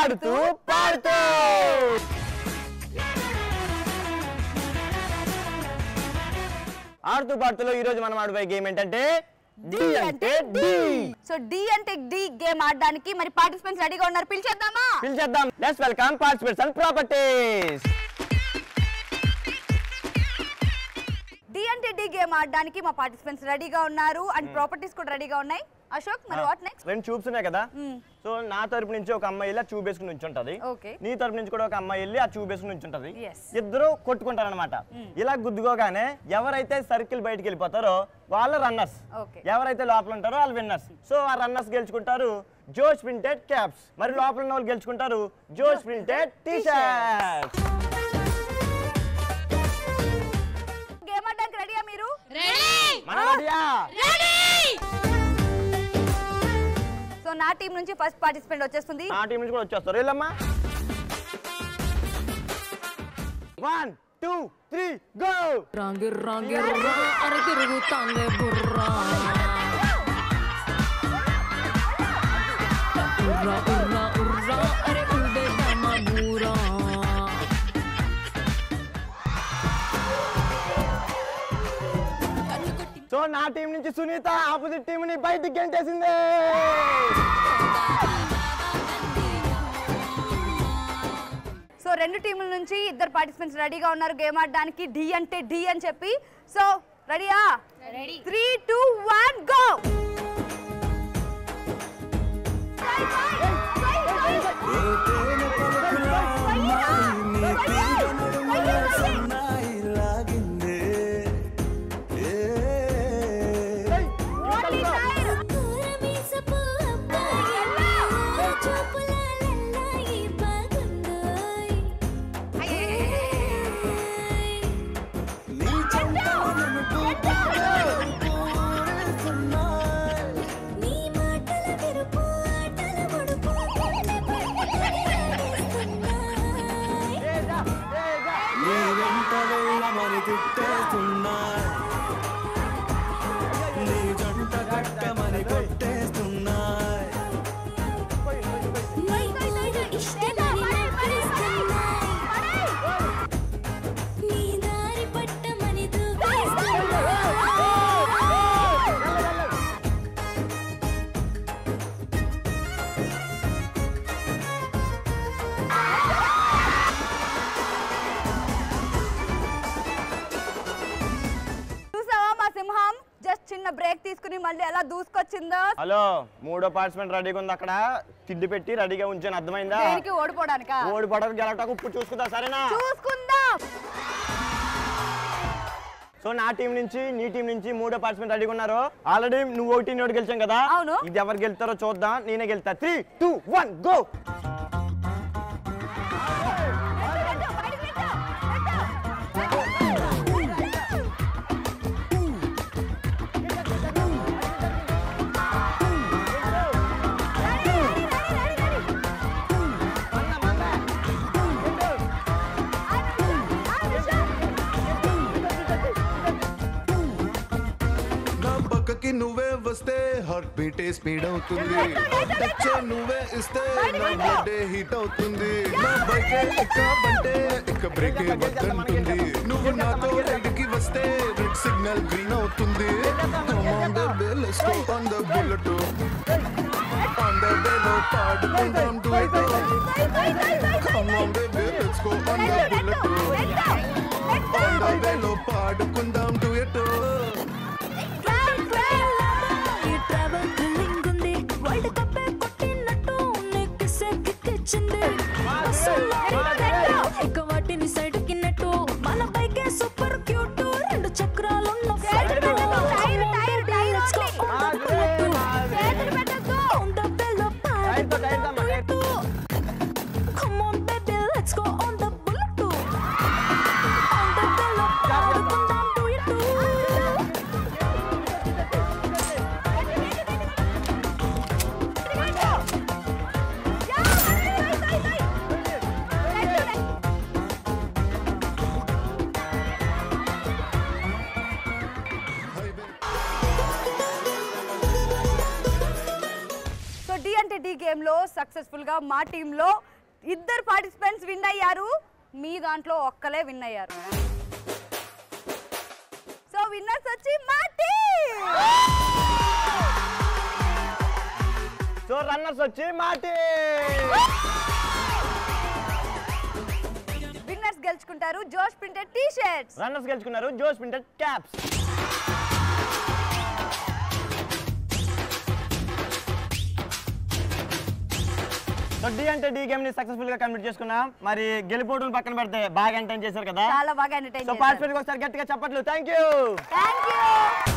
ఆడుతూ పాడుతూ ఆడుతూ పాడుతూలో ఈ రోజు మనం ఆడిపోయే గేమ్ ఏంటంటే డి అంటే డి సో డి అంటే డి గేమ్ ఆడడానికి మరి పార్టిసిపెంట్స్ రెడీగా ఉన్నారు పిలిచేద్దామా పిలిచేద్దాం let's welcome participates and properties డి అంటే డి గేమ్ ఆడడానికి మా పార్టిసిపెంట్స్ రెడీగా ఉన్నారు అండ్ ప్రాపర్టీస్ కూడా రెడీగా ఉన్నాయి అశోక్ మరి వాట్ నెక్స్ట్ రెండు ట్యూబ్స్ ఉన్నాయి కదా సో నా తరపు నుంచి ఒక అమ్మాయి వెళ్ళి ఆ ట్యూబ్ వేసుకుని ఉంచుంటది Okay. నీ తరపు నుంచి కూడా ఒక అమ్మాయి వెళ్ళి ఆ ట్యూబ్ వేసుకుని ఉంచుంటది Yes. ఇద్దరు కొట్టుకుంటారనమాట ఇలా గుద్దుకోగానే ఎవరైతే సర్కిల్ బయటికి వెళ్ళిపోతారో వాళ్ళ రన్నర్స్ Okay. ఎవరైతే లోపల ఉంటారో వాళ్ళు విన్నర్స్ సో ఆ రన్నర్స్ గెలుచుకుంటారు జోష్ ప్రింటెడ్ క్యాప్స్ మరి లోపల ఉన్న వాళ్ళు గెలుచుకుంటారు జోష్ ప్రింటెడ్ టీ షర్ట్స్ గేమ్ ఆడడానికి రెడీయా మీరు మన రెడీయా సో నా టీం నుంచి ఫస్ట్ పార్టిసిపెంట్ వచ్చేస్తుంది ఆ టీం నుంచి కూడా వచ్చేస్తారు వెళ్ళమ్మా వన్ టూ త్రీ గో రాంగి రాంగి రా అరే తిరుగుతాందే బుర్రా ఉర్రా ఉర్రా ఉర్రా అరే ఉడే బూరా సో నా టీం నుంచి సునీత ఆపోజిట్ టీం ని బయటికి గెంటేసింది సో రెండు టీముల నుంచి ఇద్దరు పార్టిసిపెంట్స్ రెడీగా ఉన్నారు గేమ్ ఆడడానికి డి అంటే డి అని చెప్పి సో రెడీయా ready three two one go కూరమీసపు అబ్బాయి చూపులాలెల్లాయి బాగుందోయ్ నీ మాటల తెరుపు ఆటల ముడుపు గుండె పట్టుకుని నీ వెంట వెళ్ళమని తిట్టేస్తున్నాయి నీ జంట కట్టమని కొట్టేస్తున్నాయి నీ తోడు ఇష్టమని నవ్విస్తున్నాయి నీ దారి పట్టమని దూకేస్తున్నాయి చూసావా మా సింహం జస్ట్ చిన్న బ్రేక్ తీసుకుని మళ్ళీ ఎలా దూసుకొచ్చిందో హలో మూడో పార్టిసిపెంట్ రెడీగా ఉంది అక్కడ తిండి పెట్టి రెడీగా ఉంచాను అర్థమైందా దేనికి ఓడిపోవడానికా ఓడిపడకు గెలవటకు ఇప్పుడు చూసుకుందా సరేనా చూసుకుందాం సో నా టీం నుంచి నీ టీం నుంచి మూడో పార్టిసిపెంట్ రెడీగా ఉన్నారు ఆల్రెడీ నువ్వు ఒకటి నోటి గెలిచాం కదా అవును. ఇది ఎవరు గెలుతారో చూద్దాం నేనే గెలుతా త్రీ టూ వన్ గో నా పక్కకి నువ్వే వస్తే హార్ట్ బీటే స్పీడ్ అవుతుంది టచ్ నువ్వే ఇస్తే నా బ్లడ్ హీట్ అవుతుంది నా బైక్ ఎక్కబంటే ఇక బ్రేక్ వద్దంటుంది నువ్వు నాతో రైడ్కి వస్తే రెడ్ సిగ్నల్ గ్రీన్ అవుతుంది Come on baby, let's go on the bullet. On the bello పాడుకుందాం duet. Come on baby, let's go on the bullet. On the bello పాడుకుందాం duet. ఈ ట్రావెల్ థ్రిల్లింగ్ ఉంది వరల్డ్ కప్ కొట్టినట్టు నెక్కిసే కిక్కిచ్చింది అసలు ఇక వాటిని సైడ్ కిన్నట్టు మన బైకే సూపర్ క్యూట్ రెండు చక్రాలున్న ఫ్లైట్ టైర్, టైర్, టైర్ టైర్తో, టైర్తో అమ్మా, టైర్తో. Come on baby let's go on the bullet on the bello పాడుకుందాం duet. సో డి అంటే డి గేమ్ లో సక్సెస్ఫుల్ గా మా టీమ్ లో ఇద్దరు పార్టిసిపెంట్స్ విన్ అయ్యారు మీ దాంట్లో ఒక్కలే విన్ అయ్యారు సో విన్నర్స్ వచ్చి మా team. సో రన్నర్స్ వచ్చి మాటి విన్నర్స్ గెలుచుకుంటారు జోష్ ప్రింటెడ్ టీ షర్ట్స్ రన్నర్స్ గెలుచుకున్నారు జోష్ ప్రింటెడ్ క్యాప్స్ సో డి అంటే డి గేమ్ ని సక్సెస్ఫుల్ గా కంప్లీట్ చేసుకున్నాం మరి గెలిపోటులు పక్కన పెడితే బాగా ఎంటర్టైన్ చేశారు కదా చాలా బాగా ఎంటర్టైన్ సో పార్టిసిపేట్ ఒకసారి గట్టిగా చెప్పట్లు థ్యాంక్ యూ థ్యాంక్ యూ